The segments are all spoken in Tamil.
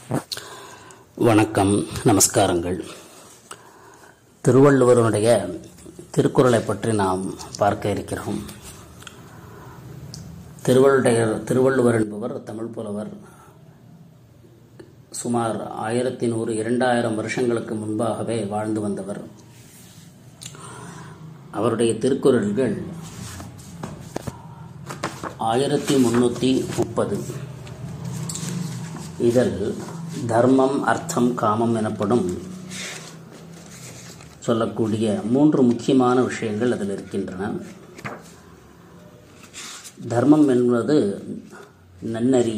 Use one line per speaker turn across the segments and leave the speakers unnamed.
வணக்கம் நமஸ்காரங்கள் திருவள்ளுவருடைய திருக்குறளை பற்றி நாம் பார்க்க இருக்கிறோம் திருவள்ளுடைய திருவள்ளுவர் என்பவர் தமிழ் புலவர் சுமார் ஆயிரத்தி நூறு இரண்டாயிரம் வருஷங்களுக்கு முன்பாகவே வாழ்ந்து வந்தவர் அவருடைய திருக்குறள்கள் ஆயிரத்தி முன்னூற்றி முப்பது இதில் தர்மம் அர்த்தம் காமம் எனப்படும் சொல்லக்கூடிய மூன்று முக்கியமான விஷயங்கள் அதில் இருக்கின்றன தர்மம் என்பது நன்னறி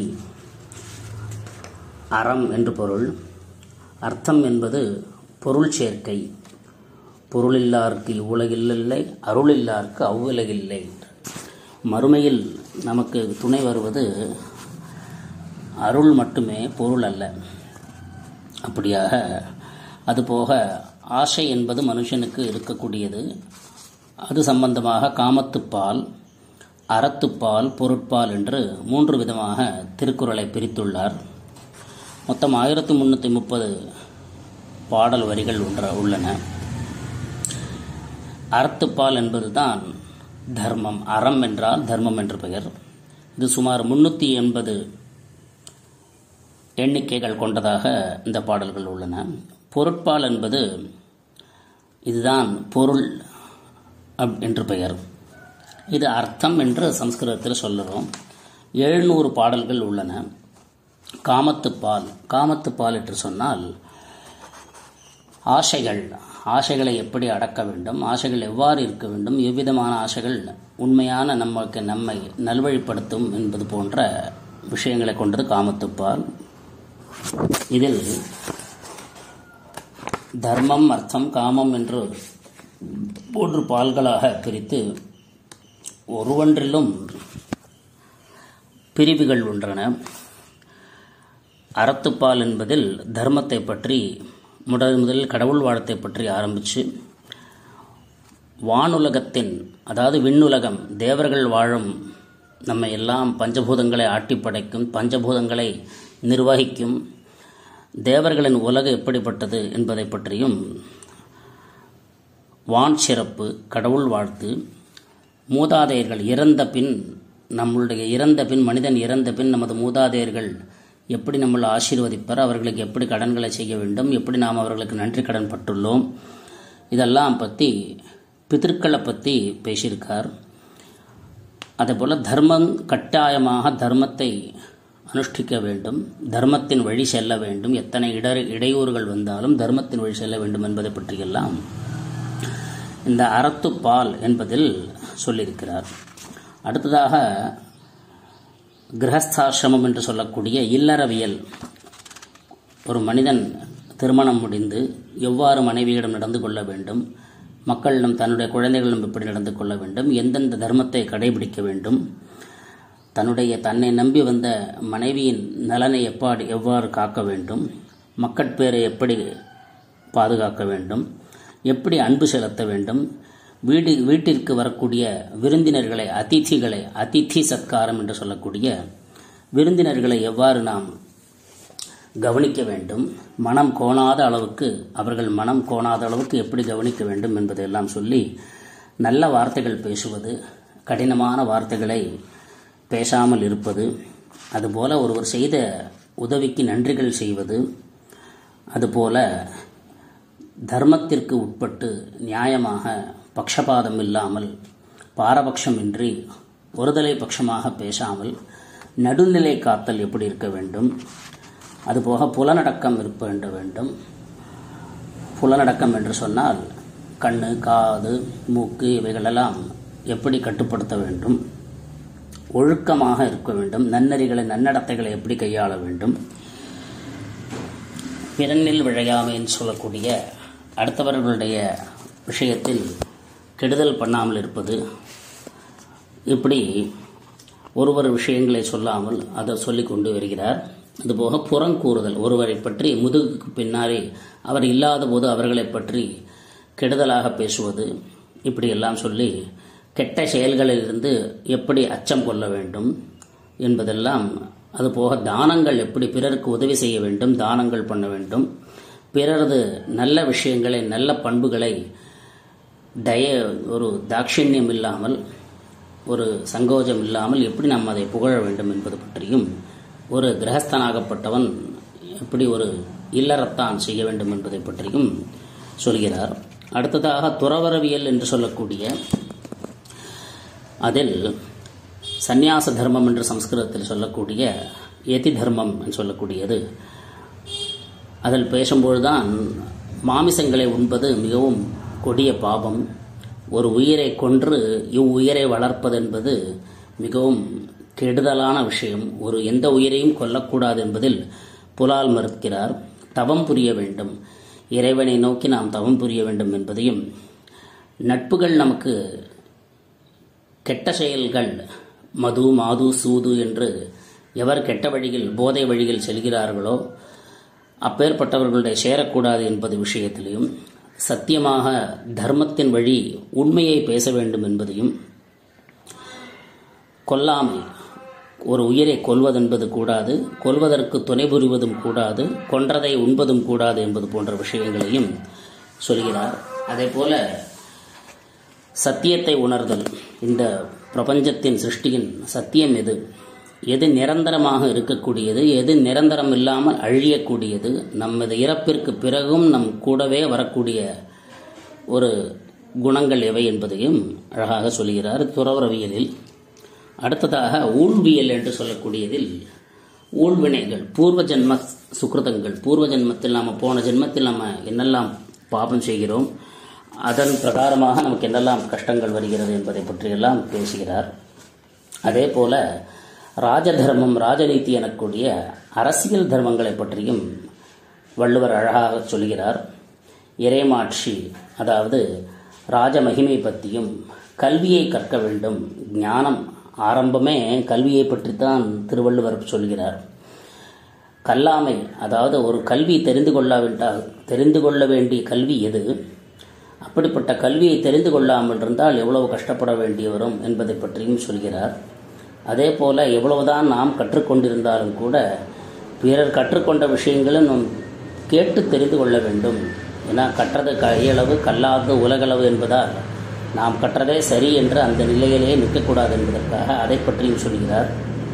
அறம் என்று பொருள் அர்த்தம் என்பது பொருள் சேர்க்கை பொருளில்லார்க்கு இவ்வுலகில்லை அருளில்லார்க்கு அவ்வுலகில்லை மறுமையில் நமக்கு துணை வருவது அருள் மட்டுமே பொருள் அல்ல அப்படியாக அதுபோக ஆசை என்பது மனுஷனுக்கு இருக்கக்கூடியது அது சம்பந்தமாக காமத்துப்பால் அறத்துப்பால் பொருட்பால் என்று மூன்று விதமாக திருக்குறளை பிரித்துள்ளார் மொத்தம் ஆயிரத்தி முந்நூற்றி முப்பது பாடல் வரிகள் ஒன்ற உள்ளன அறத்துப்பால் என்பதுதான் தர்மம் அறம் என்றால் தர்மம் என்று பெயர் இது சுமார் முன்னூற்றி எண்பது எண்ணிக்கைகள் கொண்டதாக இந்த பாடல்கள் உள்ளன பொருட்பால் என்பது இதுதான் பொருள் அப் என்று பெயர் இது அர்த்தம் என்று சம்ஸ்கிருதத்தில் சொல்லுறோம் எழுநூறு பாடல்கள் உள்ளன காமத்துப்பால் காமத்துப்பால் என்று சொன்னால் ஆசைகள் ஆசைகளை எப்படி அடக்க வேண்டும் ஆசைகள் எவ்வாறு இருக்க வேண்டும் எவ்விதமான ஆசைகள் உண்மையான நமக்கு நம்மை நல்வழிப்படுத்தும் என்பது போன்ற விஷயங்களை கொண்டது காமத்துப்பால் இதில் தர்மம் அர்த்தம் காமம் என்று மூன்று பால்களாக பிரித்து ஒருவன்றிலும் பிரிவுகள் உள்ளன அறத்துப்பால் என்பதில் தர்மத்தை பற்றி முதல் முதலில் கடவுள் வாழ்த்தை பற்றி ஆரம்பித்து வானுலகத்தின் அதாவது விண்ணுலகம் தேவர்கள் வாழும் நம்ம எல்லாம் பஞ்சபூதங்களை ஆட்டி படைக்கும் பஞ்சபூதங்களை நிர்வகிக்கும் தேவர்களின் உலகு எப்படிப்பட்டது என்பதை பற்றியும் வான் சிறப்பு கடவுள் வாழ்த்து மூதாதையர்கள் இறந்த பின் நம்மளுடைய இறந்த பின் மனிதன் இறந்த பின் நமது மூதாதையர்கள் எப்படி நம்மளை ஆசீர்வதிப்பார் அவர்களுக்கு எப்படி கடன்களை செய்ய வேண்டும் எப்படி நாம் அவர்களுக்கு நன்றி கடன் பட்டுள்ளோம் இதெல்லாம் பற்றி பிதற்களை பற்றி பேசியிருக்கார் அதேபோல் தர்மம் கட்டாயமாக தர்மத்தை அனுஷ்டிக்க வேண்டும் தர்மத்தின் வழி செல்ல வேண்டும் எத்தனை இடர் இடையூறுகள் வந்தாலும் தர்மத்தின் வழி செல்ல வேண்டும் என்பதை பற்றியெல்லாம் இந்த அறத்துப்பால் என்பதில் சொல்லியிருக்கிறார் அடுத்ததாக கிரகஸ்தாசிரமம் என்று சொல்லக்கூடிய இல்லறவியல் ஒரு மனிதன் திருமணம் முடிந்து எவ்வாறு மனைவியிடம் நடந்து கொள்ள வேண்டும் மக்களிடம் தன்னுடைய குழந்தைகளிடம் எப்படி நடந்து கொள்ள வேண்டும் எந்தெந்த தர்மத்தை கடைபிடிக்க வேண்டும் தன்னுடைய தன்னை நம்பி வந்த மனைவியின் நலனை எப்பாடி எவ்வாறு காக்க வேண்டும் மக்கட்பேரை எப்படி பாதுகாக்க வேண்டும் எப்படி அன்பு செலுத்த வேண்டும் வீடு வீட்டிற்கு வரக்கூடிய விருந்தினர்களை அதிதிகளை அதிதி சத்காரம் என்று சொல்லக்கூடிய விருந்தினர்களை எவ்வாறு நாம் கவனிக்க வேண்டும் மனம் கோணாத அளவுக்கு அவர்கள் மனம் கோணாத அளவுக்கு எப்படி கவனிக்க வேண்டும் என்பதையெல்லாம் சொல்லி நல்ல வார்த்தைகள் பேசுவது கடினமான வார்த்தைகளை பேசாமல் இருப்பது அதுபோல ஒருவர் செய்த உதவிக்கு நன்றிகள் செய்வது அதுபோல தர்மத்திற்கு உட்பட்டு நியாயமாக பக்ஷபாதம் இல்லாமல் பாரபட்சமின்றி ஒருதலை பட்சமாக பேசாமல் நடுநிலை காத்தல் எப்படி இருக்க வேண்டும் அதுபோக புலனடக்கம் இருக்க வேண்டும் புலனடக்கம் என்று சொன்னால் கண்ணு காது மூக்கு இவைகளெல்லாம் எப்படி கட்டுப்படுத்த வேண்டும் ஒழுக்கமாக இருக்க வேண்டும் நன்னறிகளை நன்னடத்தைகளை எப்படி கையாள வேண்டும் பிறனில் விழையாமைன்னு சொல்லக்கூடிய அடுத்தவர்களுடைய விஷயத்தில் கெடுதல் பண்ணாமல் இருப்பது இப்படி ஒருவர் விஷயங்களை சொல்லாமல் அதை சொல்லி கொண்டு வருகிறார் அதுபோக புறங்கூறுதல் ஒருவரை பற்றி முதுகுக்கு பின்னாலே அவர் இல்லாத போது அவர்களை பற்றி கெடுதலாக பேசுவது இப்படியெல்லாம் சொல்லி கெட்ட செயல்களிலிருந்து எப்படி அச்சம் கொள்ள வேண்டும் என்பதெல்லாம் அதுபோக தானங்கள் எப்படி பிறருக்கு உதவி செய்ய வேண்டும் தானங்கள் பண்ண வேண்டும் பிறரது நல்ல விஷயங்களை நல்ல பண்புகளை தய ஒரு தாட்சிணியம் இல்லாமல் ஒரு சங்கோஜம் இல்லாமல் எப்படி நாம் அதை புகழ வேண்டும் என்பது பற்றியும் ஒரு கிரகஸ்தனாகப்பட்டவன் எப்படி ஒரு இல்லறத்தான் செய்ய வேண்டும் என்பதை பற்றியும் சொல்கிறார் அடுத்ததாக துறவரவியல் என்று சொல்லக்கூடிய அதில் சந்நியாச தர்மம் என்று சம்ஸ்கிருதத்தில் சொல்லக்கூடிய யதி தர்மம் என்று சொல்லக்கூடியது அதில் பேசும்பொழுதுதான் மாமிசங்களை உண்பது மிகவும் கொடிய பாபம் ஒரு உயிரை கொன்று இவ்வுயிரை வளர்ப்பது என்பது மிகவும் கெடுதலான விஷயம் ஒரு எந்த உயிரையும் கொல்லக்கூடாது என்பதில் புலால் மறுக்கிறார் தவம் புரிய வேண்டும் இறைவனை நோக்கி நாம் தவம் புரிய வேண்டும் என்பதையும் நட்புகள் நமக்கு கெட்ட செயல்கள் மது மாது சூது என்று எவர் கெட்ட வழியில் போதை வழியில் செல்கிறார்களோ அப்பேற்பட்டவர்களுடைய சேரக்கூடாது என்பது விஷயத்திலையும் சத்தியமாக தர்மத்தின் வழி உண்மையை பேச வேண்டும் என்பதையும் கொல்லாமை ஒரு உயிரை கொல்வதென்பது கூடாது கொல்வதற்கு துணை புரிவதும் கூடாது கொன்றதை உண்பதும் கூடாது என்பது போன்ற விஷயங்களையும் சொல்கிறார் அதே போல சத்தியத்தை உணர்தல் இந்த பிரபஞ்சத்தின் சிருஷ்டியின் சத்தியம் எது எது நிரந்தரமாக இருக்கக்கூடியது எது நிரந்தரம் இல்லாமல் அழியக்கூடியது நமது இறப்பிற்கு பிறகும் நம் கூடவே வரக்கூடிய ஒரு குணங்கள் எவை என்பதையும் அழகாக சொல்கிறார் துறவரவியலில் அடுத்ததாக ஊழ்வியல் என்று சொல்லக்கூடியதில் ஊழ்வினைகள் பூர்வ ஜென்ம சுக்கிருதங்கள் பூர்வ ஜென்மத்தில் நாம் போன ஜென்மத்தில் நம்ம என்னெல்லாம் பாபம் செய்கிறோம் அதன் பிரகாரமாக நமக்கு என்னெல்லாம் கஷ்டங்கள் வருகிறது என்பதை பற்றியெல்லாம் பேசுகிறார் அதே போல ராஜதர்மம் ராஜநீதி எனக்கூடிய அரசியல் தர்மங்களை பற்றியும் வள்ளுவர் அழகாக சொல்கிறார் இறைமாட்சி அதாவது ராஜ மகிமை பற்றியும் கல்வியை கற்க வேண்டும் ஞானம் ஆரம்பமே கல்வியை பற்றித்தான் திருவள்ளுவர் சொல்கிறார் கல்லாமை அதாவது ஒரு கல்வி தெரிந்து கொள்ளாவிட்டால் தெரிந்து கொள்ள வேண்டிய கல்வி எது அப்படிப்பட்ட கல்வியை தெரிந்து கொள்ளாமல் இருந்தால் எவ்வளவு கஷ்டப்பட வேண்டி வரும் என்பதை பற்றியும் சொல்கிறார் அதே போல எவ்வளவுதான் நாம் கற்றுக்கொண்டிருந்தாலும் கூட பிறர் கற்றுக்கொண்ட விஷயங்களும் நாம் கேட்டு தெரிந்து கொள்ள வேண்டும் ஏன்னா கற்றது கையளவு கல்லாது உலகளவு என்பதால் நாம் கற்றதே சரி என்று அந்த நிலையிலேயே நிற்கக்கூடாது என்பதற்காக அதை பற்றியும் சொல்கிறார்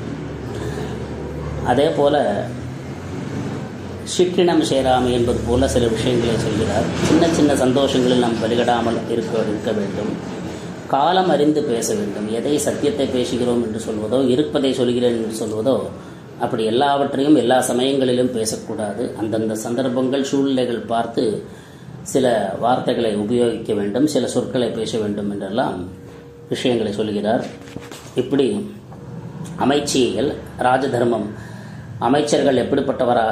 அதே போல சிற்றினம் சேராமை என்பது போல சில விஷயங்களை சொல்கிறார் சின்ன சின்ன சந்தோஷங்களில் நாம் வழிகடாமல் இருக்க இருக்க வேண்டும் காலம் அறிந்து பேச வேண்டும் எதை சத்தியத்தை பேசுகிறோம் என்று சொல்வதோ இருப்பதை சொல்கிறேன் என்று சொல்வதோ அப்படி எல்லாவற்றையும் எல்லா சமயங்களிலும் பேசக்கூடாது அந்தந்த சந்தர்ப்பங்கள் சூழ்நிலைகள் பார்த்து சில வார்த்தைகளை உபயோகிக்க வேண்டும் சில சொற்களை பேச வேண்டும் என்றெல்லாம் விஷயங்களை சொல்கிறார் இப்படி அமைச்சியல் ராஜதர்மம் அமைச்சர்கள் எப்படிப்பட்டவராக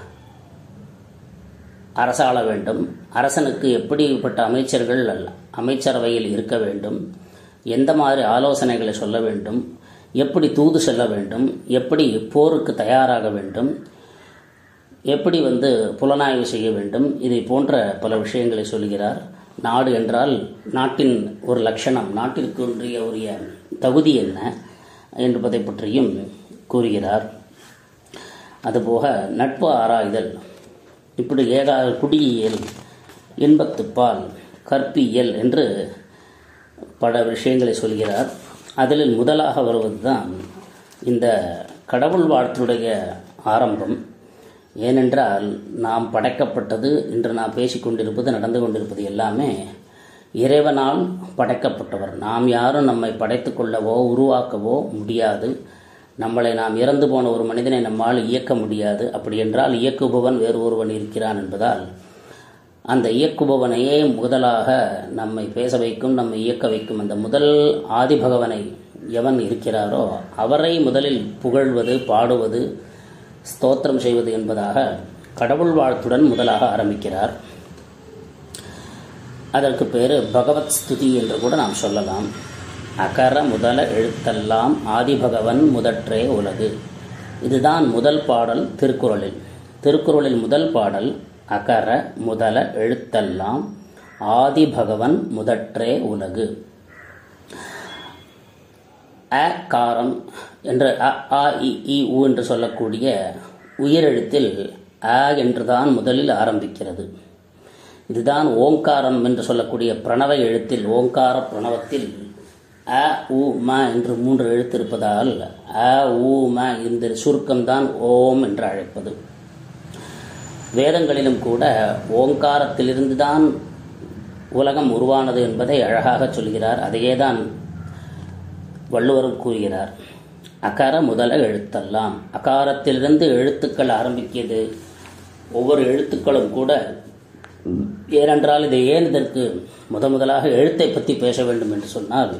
அரசாள வேண்டும் அரசனுக்கு எப்படிப்பட்ட அமைச்சர்கள் அமைச்சரவையில் இருக்க வேண்டும் எந்த மாதிரி ஆலோசனைகளை சொல்ல வேண்டும் எப்படி தூது செல்ல வேண்டும் எப்படி போருக்கு தயாராக வேண்டும் எப்படி வந்து புலனாய்வு செய்ய வேண்டும் இதை போன்ற பல விஷயங்களை சொல்கிறார் நாடு என்றால் நாட்டின் ஒரு லட்சணம் நாட்டிற்கு ஒன்றிய உரிய தகுதி என்ன என்பதை பற்றியும் கூறுகிறார் அதுபோக நட்பு ஆராய்தல் இப்படி ஏகா குடியியல் இன்பத்துப்பால் கற்பியல் என்று பல விஷயங்களை சொல்கிறார் அதில் முதலாக வருவதுதான் இந்த கடவுள் வாழ்த்துடைய ஆரம்பம் ஏனென்றால் நாம் படைக்கப்பட்டது இன்று நாம் பேசிக்கொண்டிருப்பது நடந்து கொண்டிருப்பது எல்லாமே இறைவனால் படைக்கப்பட்டவர் நாம் யாரும் நம்மை படைத்து கொள்ளவோ உருவாக்கவோ முடியாது நம்மளை நாம் இறந்து போன ஒரு மனிதனை நம்மால் இயக்க முடியாது அப்படி என்றால் இயக்குபவன் வேறு ஒருவன் இருக்கிறான் என்பதால் அந்த இயக்குபவனையே முதலாக நம்மை பேச வைக்கும் நம்மை இயக்க வைக்கும் அந்த முதல் ஆதிபகவனை எவன் இருக்கிறாரோ அவரை முதலில் புகழ்வது பாடுவது ஸ்தோத்திரம் செய்வது என்பதாக கடவுள் வாழ்த்துடன் முதலாக ஆரம்பிக்கிறார் அதற்கு பேர் பகவத் ஸ்துதி என்று கூட நாம் சொல்லலாம் அகர முதல எழுத்தெல்லாம் ஆதிபகவன் முதற்றே உலகு இதுதான் முதல் பாடல் திருக்குறளில் திருக்குறளில் முதல் பாடல் அகர முதல எழுத்தெல்லாம் ஆதிபகவன் முதற்றே உலகு அ காரம் என்ற அ ஆ இ ஈ உ என்று சொல்லக்கூடிய உயிரெழுத்தில் அ என்றுதான் முதலில் ஆரம்பிக்கிறது இதுதான் ஓங்காரம் என்று சொல்லக்கூடிய பிரணவ எழுத்தில் ஓங்கார பிரணவத்தில் அ உ ம என்று மூன்று எழுத்து இருப்பதால் அ உ ம இந்த சுருக்கம்தான் ஓம் என்று அழைப்பது வேதங்களிலும் கூட ஓங்காரத்திலிருந்து தான் உலகம் உருவானது என்பதை அழகாக சொல்கிறார் அதையே தான் வள்ளுவரும் கூறுகிறார் அகார முதல எழுத்தெல்லாம் அகாரத்திலிருந்து எழுத்துக்கள் ஆரம்பிக்கிறது ஒவ்வொரு எழுத்துக்களும் கூட ஏனென்றால் இதை ஏன் இதற்கு முத முதலாக எழுத்தை பற்றி பேச வேண்டும் என்று சொன்னால்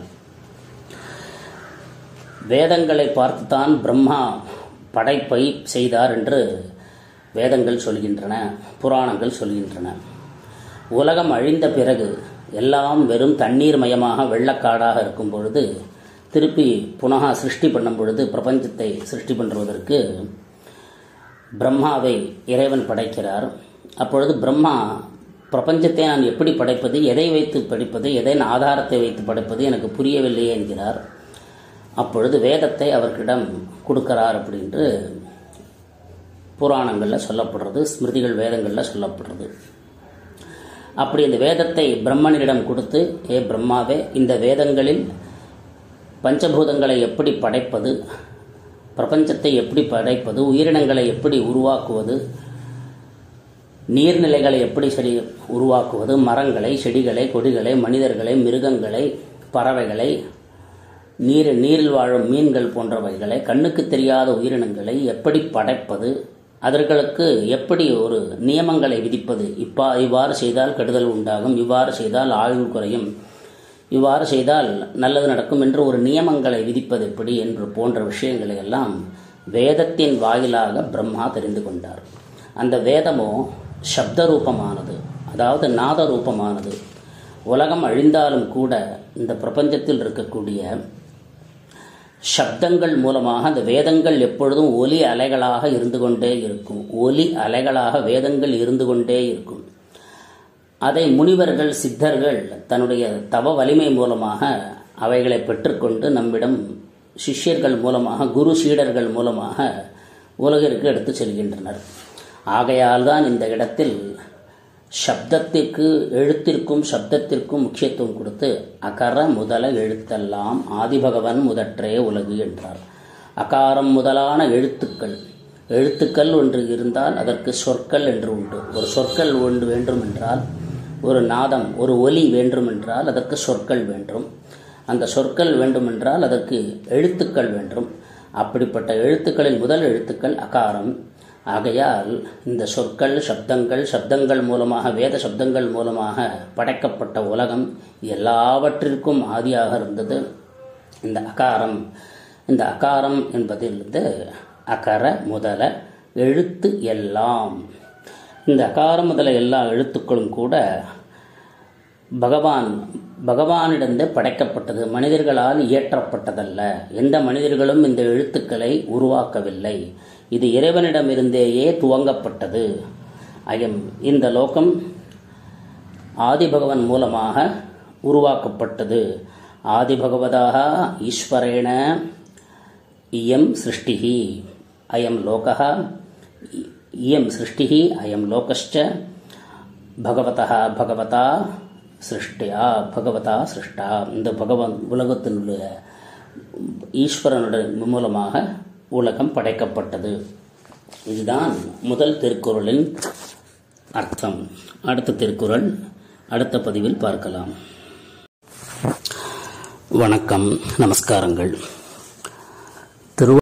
வேதங்களை பார்த்துத்தான் பிரம்மா படைப்பை செய்தார் என்று வேதங்கள் சொல்கின்றன புராணங்கள் சொல்கின்றன உலகம் அழிந்த பிறகு எல்லாம் வெறும் தண்ணீர் மயமாக வெள்ளக்காடாக இருக்கும் பொழுது திருப்பி புனகா சிருஷ்டி பண்ணும் பொழுது பிரபஞ்சத்தை சிருஷ்டி பண்ணுவதற்கு பிரம்மாவை இறைவன் படைக்கிறார் அப்பொழுது பிரம்மா பிரபஞ்சத்தை நான் எப்படி படைப்பது எதை வைத்து படிப்பது எதை ஆதாரத்தை வைத்து படைப்பது எனக்கு புரியவில்லையே என்கிறார் அப்பொழுது வேதத்தை அவர்களிடம் கொடுக்கிறார் அப்படின்று புராணங்களில் சொல்லப்படுறது ஸ்மிருதிகள் வேதங்களில் சொல்லப்படுறது அப்படி இந்த வேதத்தை பிரம்மனிடம் கொடுத்து ஏ பிரம்மாவே இந்த வேதங்களில் பஞ்சபூதங்களை எப்படி படைப்பது பிரபஞ்சத்தை எப்படி படைப்பது உயிரினங்களை எப்படி உருவாக்குவது நீர்நிலைகளை எப்படி சரி உருவாக்குவது மரங்களை செடிகளை கொடிகளை மனிதர்களை மிருகங்களை பறவைகளை நீர் நீரில் வாழும் மீன்கள் போன்றவைகளை கண்ணுக்கு தெரியாத உயிரினங்களை எப்படி படைப்பது அதற்கு எப்படி ஒரு நியமங்களை விதிப்பது இப்பா இவ்வாறு செய்தால் கெடுதல் உண்டாகும் இவ்வாறு செய்தால் ஆயுள் குறையும் இவ்வாறு செய்தால் நல்லது நடக்கும் என்று ஒரு நியமங்களை விதிப்பது எப்படி என்று போன்ற விஷயங்களை எல்லாம் வேதத்தின் வாயிலாக பிரம்மா தெரிந்து கொண்டார் அந்த வேதமோ சப்த ரூபமானது அதாவது நாத ரூபமானது உலகம் அழிந்தாலும் கூட இந்த பிரபஞ்சத்தில் இருக்கக்கூடிய சப்தங்கள் மூலமாக அந்த வேதங்கள் எப்பொழுதும் ஒலி அலைகளாக இருந்து கொண்டே இருக்கும் ஒலி அலைகளாக வேதங்கள் இருந்து கொண்டே இருக்கும் அதை முனிவர்கள் சித்தர்கள் தன்னுடைய தவ வலிமை மூலமாக அவைகளை பெற்றுக்கொண்டு நம்மிடம் சிஷ்யர்கள் மூலமாக குரு சீடர்கள் மூலமாக உலகிற்கு எடுத்து செல்கின்றனர் ஆகையால் தான் இந்த இடத்தில் சப்தத்திற்கு எழுத்திற்கும் சப்தத்திற்கும் முக்கியத்துவம் கொடுத்து அகர முதல எழுத்தெல்லாம் ஆதிபகவன் முதற்றே உலகு என்றார் அகாரம் முதலான எழுத்துக்கள் எழுத்துக்கள் ஒன்று இருந்தால் அதற்கு சொற்கள் என்று உண்டு ஒரு சொற்கள் ஒன்று வேண்டும் என்றால் ஒரு நாதம் ஒரு ஒலி வேண்டுமென்றால் அதற்கு சொற்கள் வேண்டும் அந்த சொற்கள் வேண்டுமென்றால் அதற்கு எழுத்துக்கள் வேண்டும் அப்படிப்பட்ட எழுத்துக்களின் முதல் எழுத்துக்கள் அகாரம் ஆகையால் இந்த சொற்கள் சப்தங்கள் சப்தங்கள் மூலமாக வேத சப்தங்கள் மூலமாக படைக்கப்பட்ட உலகம் எல்லாவற்றிற்கும் ஆதியாக இருந்தது இந்த அகாரம் இந்த அகாரம் என்பதிலிருந்து அகர முதல எழுத்து எல்லாம் இந்த அகாரம் முதல எல்லா எழுத்துக்களும் கூட பகவான் பகவானிடந்து படைக்கப்பட்டது மனிதர்களால் இயற்றப்பட்டதல்ல எந்த மனிதர்களும் இந்த எழுத்துக்களை உருவாக்கவில்லை இது இறைவனிடமிருந்தேயே துவங்கப்பட்டது அயம் இந்த லோகம் ஆதிபகவன் மூலமாக உருவாக்கப்பட்டது ஆதிபகவதாக ஈஸ்வரேண இயம் சிருஷ்டிகி அயம் லோகா இயம் சிருஷ்டிகி அயம் லோகश्च பகவதா பகவதா சிருஷ்டியா பகவதா சிருஷ்டா இந்த பகவான் உலகத்தினுடைய ஈஸ்வரனுடைய மூலமாக உலகம் படைக்கப்பட்டது இதுதான் முதல் திருக்குறளின் அர்த்தம் அடுத்த திருக்குறள் அடுத்த பதிவில் பார்க்கலாம் வணக்கம் நமஸ்காரங்கள்